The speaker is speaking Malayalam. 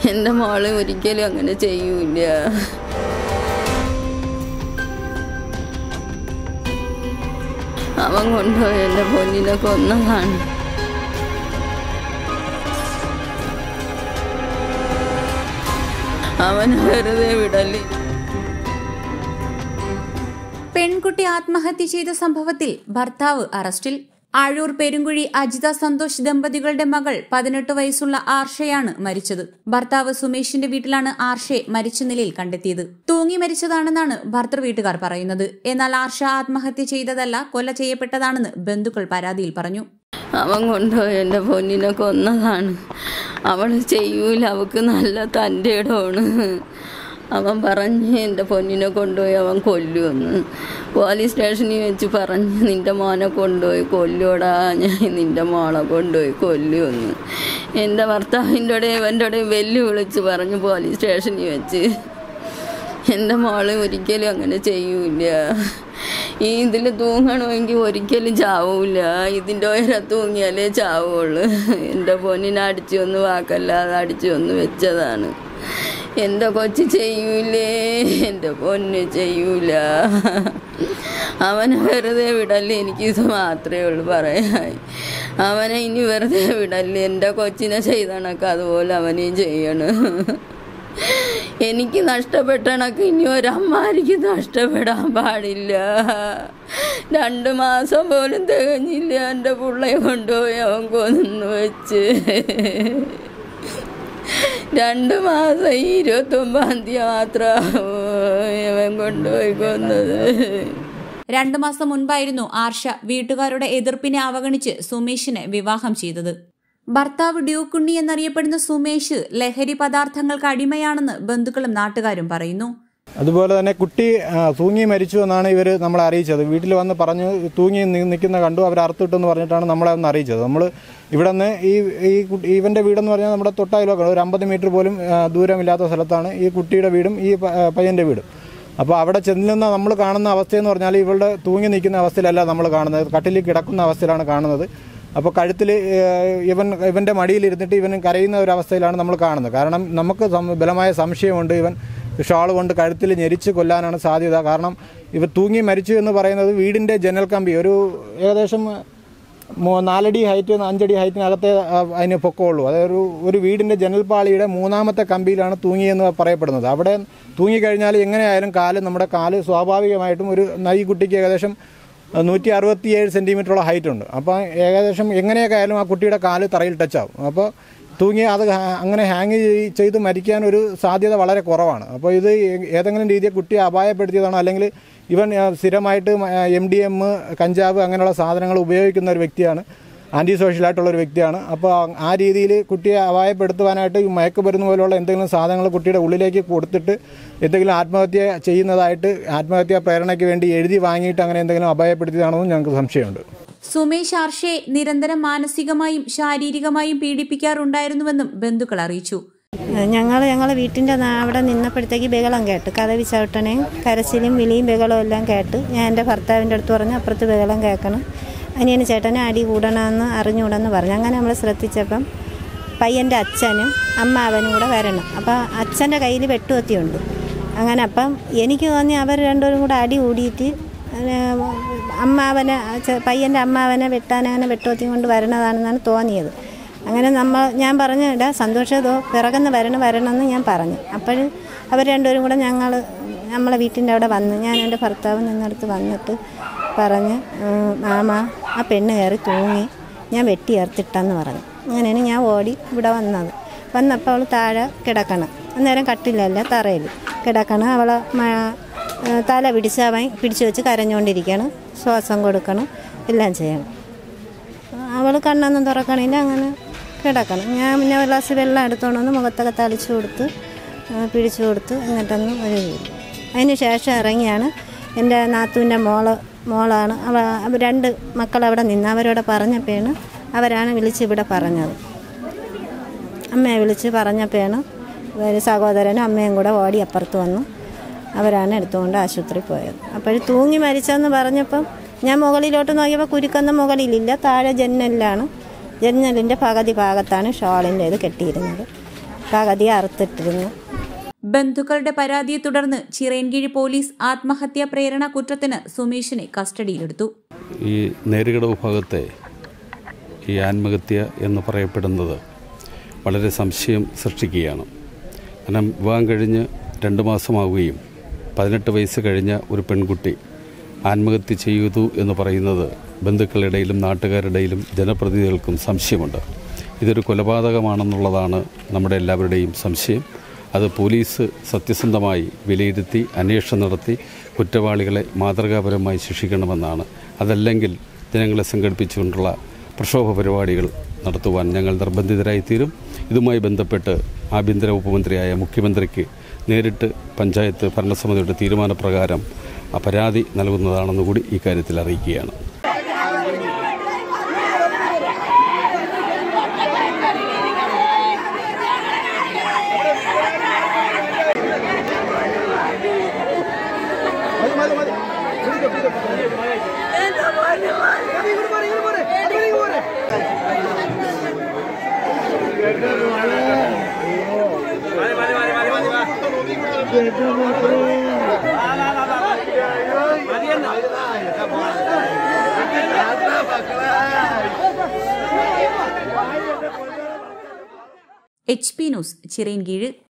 എൻ്റെ മോള് ഒരിക്കലും അങ്ങനെ ചെയ്യൂല അവൻ കൊണ്ടുപോയി എൻ്റെ പൊന്നിനെ കൊന്നതാണ് അവന് വെറുതെ വിടല്ലേ പെൺകുട്ടി ആത്മഹത്യ ചെയ്ത സംഭവത്തിൽ ഭർത്താവ് അറസ്റ്റിൽ ആഴൂർ പെരുങ്കുഴി അജിത സന്തോഷ് ദമ്പതികളുടെ മകൾ പതിനെട്ട് വയസ്സുള്ള ആർഷയാണ് മരിച്ചത് ഭർത്താവ് സുമേഷിന്റെ വീട്ടിലാണ് ആർഷയെ മരിച്ച നിലയിൽ കണ്ടെത്തിയത് തൂങ്ങി മരിച്ചതാണെന്നാണ് ഭർത്തൃ വീട്ടുകാർ പറയുന്നത് എന്നാൽ ആർഷ ആത്മഹത്യ ചെയ്തതല്ല കൊല ചെയ്യപ്പെട്ടതാണെന്ന് ബന്ധുക്കൾ പരാതിയിൽ പറഞ്ഞു അവൻ കൊണ്ടുപോയി എൻ്റെ പൊന്നിനെ കൊന്നതാണ് അവൾ ചെയ്യൂല അവൾക്ക് നല്ല തൻ്റെ ഇടമാണ് അവൻ പറഞ്ഞ് എൻ്റെ പൊന്നിനെ കൊണ്ടുപോയി അവൻ കൊല്ലുമെന്ന് പോലീസ് സ്റ്റേഷനിൽ വെച്ച് പറഞ്ഞ് നിൻ്റെ മോനെ കൊണ്ടുപോയി കൊല്ലുവടാ ഞാൻ നിൻ്റെ മോളെ കൊണ്ടുപോയി കൊല്ലുമെന്ന് എൻ്റെ ഭർത്താവിൻ്റെ കൂടെ ഇവൻ്റെ കൂടെ വെല്ലുവിളിച്ച് പറഞ്ഞു പോലീസ് സ്റ്റേഷനിൽ വെച്ച് എൻ്റെ മോള് ഒരിക്കലും അങ്ങനെ ചെയ്യൂല ഈ ഇതിൽ തൂങ്ങണമെങ്കിൽ ഒരിക്കലും ചാവൂല ഇതിൻ്റെ ഉയരെ തൂങ്ങിയാലേ ചാവുള്ളൂ എൻ്റെ പൊന്നിനെ അടിച്ചു ഒന്ന് വാക്കല്ലാതെ അടിച്ചു ഒന്ന് വെച്ചതാണ് എൻ്റെ കൊച്ചു ചെയ്യൂലേ എൻ്റെ പൊന്ന് ചെയ്യൂല അവനെ വെറുതെ വിടല്ലേ എനിക്കിത് മാത്രമേ ഉള്ളൂ പറയാൻ അവനെ ഇനി വെറുതെ വിടല്ലേ എൻ്റെ കൊച്ചിനെ ചെയ്തണക്ക് അതുപോലെ അവനെയും ചെയ്യണം എനിക്ക് നഷ്ടപ്പെട്ടണക്ക് ഇനി ഒരമ്മാരിക്ക് നഷ്ടപ്പെടാൻ പാടില്ല രണ്ട് മാസം പോലും തികഞ്ഞില്ല എൻ്റെ പിള്ളയെ കൊണ്ടുപോയി അവൻ കൊന്നു വെച്ച് രണ്ട് മാസം ഈ ഇരുപത്തൊമ്പതാം തീയതി മാത്രം അവൻ കൊണ്ടുപോയി കൊന്നത് രണ്ടു മാസം മുൻപായിരുന്നു ആർഷ വീട്ടുകാരുടെ എതിർപ്പിനെ അവഗണിച്ച് സുമേഷിനെ വിവാഹം ചെയ്തത് ഭർത്താവ് ഡ്യൂക്കുണ്ണി എന്നറിയപ്പെടുന്ന സുമേഷ് ലഹരി പദാർത്ഥങ്ങൾക്ക് അടിമയാണെന്ന് ബന്ധുക്കളും നാട്ടുകാരും പറയുന്നു അതുപോലെ തന്നെ കുട്ടി ആ, തൂങ്ങി മരിച്ചു എന്നാണ് ഇവർ നമ്മളെ അറിയിച്ചത് വീട്ടിൽ വന്ന് പറഞ്ഞു തൂങ്ങി നി- നിൽക്കുന്ന കണ്ടു അവർ അറുത്തിട്ടെന്ന് പറഞ്ഞിട്ടാണ് നമ്മളെ ഒന്ന് അറിയിച്ചത് നമ്മൾ ഇവിടെ നിന്ന് ഈ ഈ കുട്ടി ഇവൻ്റെ വീടെന്ന് പറഞ്ഞാൽ നമ്മുടെ തൊട്ടയലൊക്കെ ഒരു അമ്പത് മീറ്റർ പോലും ആ, ദൂരമില്ലാത്ത സ്ഥലത്താണ് ഈ കുട്ടിയുടെ വീടും ഈ പ- ആ, പയ്യൻ്റെ വീടും അപ്പോൾ അവിടെ ചെല്ലുന്ന നമ്മൾ കാണുന്ന അവസ്ഥയെന്ന് പറഞ്ഞാൽ ഇവളുടെ തൂങ്ങി നിൽക്കുന്ന അവസ്ഥയിലല്ല നമ്മൾ കാണുന്നത് കട്ടിലിൽ കിടക്കുന്ന അവസ്ഥയിലാണ് കാണുന്നത് അപ്പോൾ കഴുത്തിൽ ഇവൻ ഇവൻ്റെ മടിയിലിരുന്നിട്ട് ഇവൻ കരയുന്ന ഒരു അവസ്ഥയിലാണ് നമ്മൾ കാണുന്നത് കാരണം നമുക്ക് സം- ബലമായ സംശയമുണ്ട് ഇവൻ ഷാൾ കൊണ്ട് കഴുത്തിൽ ഞെരിച്ച് കൊല്ലാനാണ് സാധ്യത കാരണം ഇവ തൂങ്ങി മരിച്ചു എന്ന് പറയുന്നത് വീടിൻ്റെ ജനൽ കമ്പി ഒരു ഏകദേശം മൂ- നാലടി ഹൈറ്റ് അഞ്ചടി ഹൈറ്റിനകത്തെ ആ, അതിന് പൊക്കമുള്ളൂ അതായത് ഒരു ഒരു വീടിൻ്റെ ജനൽപ്പാളിയുടെ മൂന്നാമത്തെ കമ്പിയിലാണ് തൂങ്ങിയെന്ന് പറയപ്പെടുന്നത് അവിടെ തൂങ്ങിക്കഴിഞ്ഞാൽ എങ്ങനെയായാലും കാല് നമ്മുടെ കാല് സ്വാഭാവികമായിട്ടും ഒരു ഈ കുട്ടിക്ക് ഏകദേശം നൂറ്റി അറുപത്തിയേഴ് സെൻറ്റിമീറ്ററോളം ഹൈറ്റ് ഉണ്ട് അപ്പോൾ ഏകദേശം എങ്ങനെയൊക്കെ ആയാലും ആ കുട്ടിയുടെ കാല് തറയിൽ ടച്ചാവും അപ്പോൾ തൂങ്ങി അത് ഹാ- അങ്ങനെ ഹാങ് ചെയ്ത് മരിക്കാൻ ഒരു സാധ്യത വളരെ കുറവാണ് അപ്പോൾ ഇത് ഏ- ഏതെങ്കിലും രീതിയിൽ കുട്ടിയെ അപായപ്പെടുത്തിയതാണോ അല്ലെങ്കിൽ ഇവൻ ആ, സ്ഥിരമായിട്ട് എം ഡി എം കഞ്ചാവ് അങ്ങനെയുള്ള സാധനങ്ങൾ ഉപയോഗിക്കുന്ന ഒരു വ്യക്തിയാണ് ആൻറ്റി സോഷ്യലായിട്ടുള്ള ഒരു വ്യക്തിയാണ് അപ്പോൾ ആ രീതിയിൽ കുട്ടിയെ അപായപ്പെടുത്തുവാനായിട്ട് ഈ മയക്കുമരുന്ന് പോലുള്ള എന്തെങ്കിലും സാധനങ്ങൾ കുട്ടിയുടെ ഉള്ളിലേക്ക് കൊടുത്തിട്ട് എന്തെങ്കിലും ആത്മഹത്യ ചെയ്യുന്നതായിട്ട് ആത്മഹത്യാ പ്രേരണയ്ക്ക് വേണ്ടി എഴുതി വാങ്ങിയിട്ട് അങ്ങനെ എന്തെങ്കിലും അപായപ്പെടുത്തിയതാണെന്നും ഞങ്ങൾക്ക് സംശയമുണ്ട് സുമേഷ് ആർഷയെ നിരന്തരം മാനസികമായും ശാരീരികമായും പീഡിപ്പിക്കാറുണ്ടായിരുന്നുവെന്നും ബന്ധുക്കൾ അറിയിച്ചു ഞങ്ങൾ ഞങ്ങളെ വീട്ടിൻ്റെ അവിടെ നിന്നപ്പോഴത്തേക്ക് ബഹളം കേട്ട് കഥവി ചവിട്ടണേയും കരച്ചിലും വിളിയും ബഹളവും എല്ലാം കേട്ട് ഞാൻ എൻ്റെ ഭർത്താവിൻ്റെ അടുത്ത് പറഞ്ഞു അപ്പുറത്ത് ബഹളം കേൾക്കണം അനിയന് ചേട്ടനെ അടി കൂടണമെന്ന് അറിഞ്ഞുകൂടെന്ന് പറഞ്ഞു അങ്ങനെ നമ്മൾ ശ്രദ്ധിച്ചപ്പം പയ്യൻ്റെ അച്ഛനും അമ്മാവനും കൂടെ വരണം അപ്പോൾ അച്ഛൻ്റെ കയ്യിൽ വെട്ടുകത്തിയുണ്ട് അങ്ങനെ അപ്പം എനിക്ക് തോന്നി അവർ രണ്ടുപേരും കൂടെ അടി കൂടിയിട്ട് അങ്ങനെ അമ്മാവനെ ചെ- പയ്യൻ്റെ അമ്മാവനെ വെട്ടാൻ അങ്ങനെ വെട്ടുകത്തി കൊണ്ട് വരണതാണെന്നാണ് തോന്നിയത് അങ്ങനെ നമ്മൾ ഞാൻ പറഞ്ഞു ഇടാ സന്തോഷതോ പിറകുന്ന് വരണം വരണമെന്ന് ഞാൻ പറഞ്ഞു അപ്പോൾ അവർ രണ്ടുപേരും കൂടെ ഞങ്ങൾ നമ്മളെ വീട്ടിൻ്റെ അവിടെ വന്ന് ഞാൻ എൻ്റെ ഭർത്താവ് നിന്നടുത്ത് വന്നിട്ട് പറഞ്ഞ് "ഉം, മാമ ആ പെണ്ണ് കയറി തൂങ്ങി ഞാൻ വെട്ടി ഏർത്തിട്ടെന്ന് പറഞ്ഞു അങ്ങനെയാണ് ഞാൻ ഓടി ഇവിടെ വന്നത് വന്നപ്പോൾ അവൾ താഴെ കിടക്കണം അന്നേരം കട്ടിലല്ല തറയിൽ കിടക്കണം അവളെ മ- ഏ, തല പിടിച്ച് അവൻ പിടിച്ചു വെച്ച് കരഞ്ഞുകൊണ്ടിരിക്കണം ശ്വാസം കൊടുക്കണം എല്ലാം ചെയ്യണം അവൾ കണ്ണൊന്നും തുറക്കണില്ല അങ്ങനെ കിടക്കണം ഞാൻ പിന്നെ ഒരു ഗ്ലാസ് വെള്ളം എടുത്തോണ്ട് വന്ന് മുഖത്തൊക്കെ തളിച്ചു കൊടുത്ത് ആ, പിടിച്ചു കൊടുത്ത് എന്നിട്ടൊന്ന് ഒരു വീട് അതിന് ശേഷം ഇറങ്ങിയാണ് എൻ്റെ നാത്തൂൻ്റെ മോള് മോളാണ് അവ അവ രണ്ട് മക്കൾ അവിടെ നിന്ന് അവരോട് പറഞ്ഞപ്പോഴാണ് അവരാണ് വിളിച്ച് ഇവിടെ പറഞ്ഞത് അമ്മയെ വിളിച്ച് പറഞ്ഞപ്പോഴാണ് ഒരു സഹോദരനും അമ്മയും കൂടെ ഓടി അപ്പുറത്ത് വന്നു അവരാണ് എടുത്തുകൊണ്ട് ആശുപത്രി പോയത് അപ്പോൾ തൂങ്ങി മരിച്ചെന്ന് പറഞ്ഞപ്പം ഞാൻ മുകളിലോട്ട് നോക്കിയപ്പോൾ കുരുക്കൊന്നും മുകളിലില്ല താഴെ ജന്നലിലാണ് ജന്നലിൻ്റെ പകുതി ഭാഗത്താണ് ഷോളിൻ്റെ ഇത് കെട്ടിയിരുന്നത് പകുതി അറുത്തിട്ടിരുന്നു ബന്ധുക്കളുടെ പരാതിയെ തുടർന്ന് ചിറയൻകീഴ് പോലീസ് ആത്മഹത്യാ പ്രേരണ കുറ്റത്തിന് സുമേഷിനെ കസ്റ്റഡിയിലെടുത്തു ഈ നേരുകടവ് ഭാഗത്തെ ഈ ആത്മഹത്യ എന്ന് പറയപ്പെടുന്നത് വളരെ സംശയം സൃഷ്ടിക്കുകയാണ് കാരണം വിവാഹം കഴിഞ്ഞ് രണ്ട് മാസമാവുകയും പതിനെട്ട് വയസ്സ് കഴിഞ്ഞ ഒരു പെൺകുട്ടി ആത്മഹത്യ ചെയ്തു എന്ന് പറയുന്നത് ബന്ധുക്കളുടെയിലും നാട്ടുകാരുടെയിലും ജനപ്രതിനിധികൾക്കും സംശയമുണ്ട് ഇതൊരു കൊലപാതകമാണെന്നുള്ളതാണ് നമ്മുടെ എല്ലാവരുടെയും സംശയം അത് പോലീസ് സത്യസന്ധമായി വിലയിരുത്തി അന്വേഷണം നടത്തി കുറ്റവാളികളെ മാതൃകാപരമായി ശിക്ഷിക്കണമെന്നാണ് അതല്ലെങ്കിൽ ജനങ്ങളെ സംഘടിപ്പിച്ചുകൊണ്ടുള്ള പ്രക്ഷോഭ പരിപാടികൾ നടത്തുവാൻ ഞങ്ങൾ നിർബന്ധിതരായിത്തീരും ഇതുമായി ബന്ധപ്പെട്ട് ആഭ്യന്തര ഉപമന്ത്രിയായ മുഖ്യമന്ത്രിക്ക് നേരിട്ട് പഞ്ചായത്ത് ഭരണസമിതിയുടെ തീരുമാനപ്രകാരം ആ പരാതി നൽകുന്നതാണെന്ന് കൂടി ഇക്കാര്യത്തിൽ അറിയിക്കുകയാണ് എച്ച് പി ന്യൂസ് ചിറയൻകീഴ്